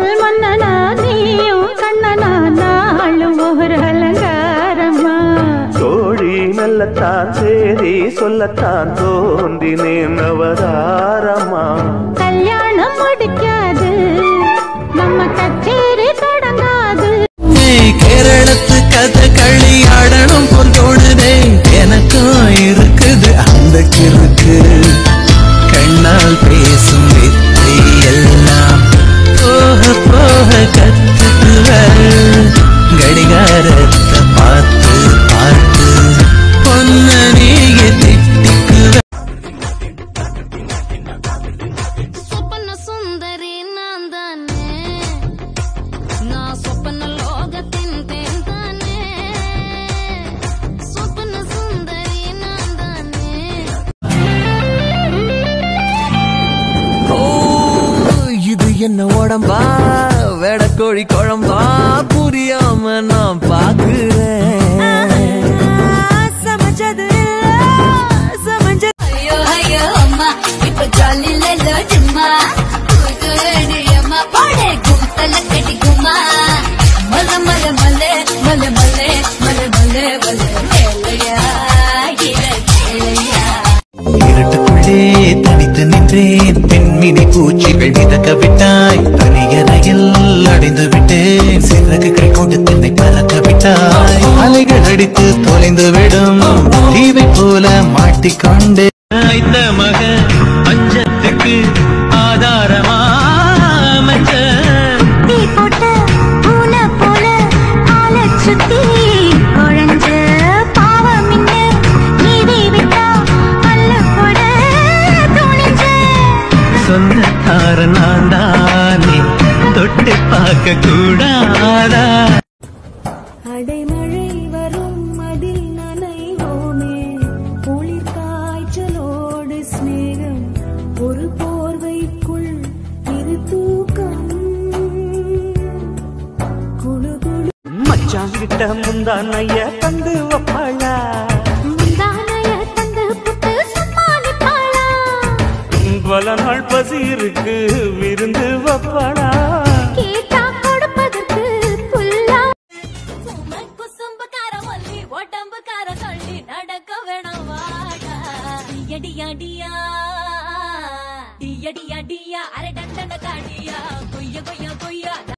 காதல் மன்னனா நீயும் கண்ணனா நாளும் ஒரு அலங்காரமா தோழி மெல்லத்தான் சேரி சொல்லத்தான் தோன்றினேன் அவதாரமா கல்யாணம் முடிக்காது நம்ம கச்சேரி தொடங்காது ஏய், கேரளத்து கதை களி ஆடணும் போல் தோணுதே எனக்கும் இருக்குது அந்த கிறுக்கு கண்ணால் பேசும் வித்தை எல்லாம் போக போக கத்துக்குவ கடிகாரத்தை பார்த்து பார்த்து பொன்ன நீங்க திட்டிக்குவ சொப்பன சுந்தரி நான் தானே நான் சொப்பன லோகத்தின் தேன் தானே சொப்பன சுந்தரி நான் தானே ஓ, இது என்ன உடம்பா வெடக்கோழி குழம்பா புரியாம நான் பாக்குறேன் ஐயோ ஐயோ அம்மா இப்ப ஜாலி லெல்லோ ஜும்மா குதுரடி அம்மா பாடே கும்பல கடி கும்மா மல மல மலே மல மலே மல மலே மலே கேளையா கேளையா இருட்டுக்குள்ளே தனித்து நின்றேன் பெண்மினி பூச்சிகள் மிதக்க விட்டாய் தனியறையில் அடைந்து விட்டேன் சிறகுகள் கொண்டு தன்னை பறக்க விட்டாய் அலைகள் அடித்து தொலைந்து விடும் தீவை போல மாட்டிக்கொண்டு ஐத்த மக பஞ்சத்துக்கு ஆதாரமா அமைச்ச தீ போட்ட பூனை போல ஆளை சுத்தி குழஞ்ச பாவம் இன்ன நீதி விட்டா அல்ல போட துணிஞ்ச சொந்தக்கார நான் தானே தொட்டு பார்க்க கூடாதா அடைமழை வரும் அதில் நனைவோமே குளிர் காய்ச்சலோடு சிநேகம் ஒரு போர்வைக்குள் இரு தூக்கம் குழு குழு மச்சாங்கிட்ட முந்தான் ஐய தந்து வப்பாளா முந்தானைய தந்து புட்டு சமாளிப்பாளா பல நாள் பசி இருக்கு விருந்து வப்பாளா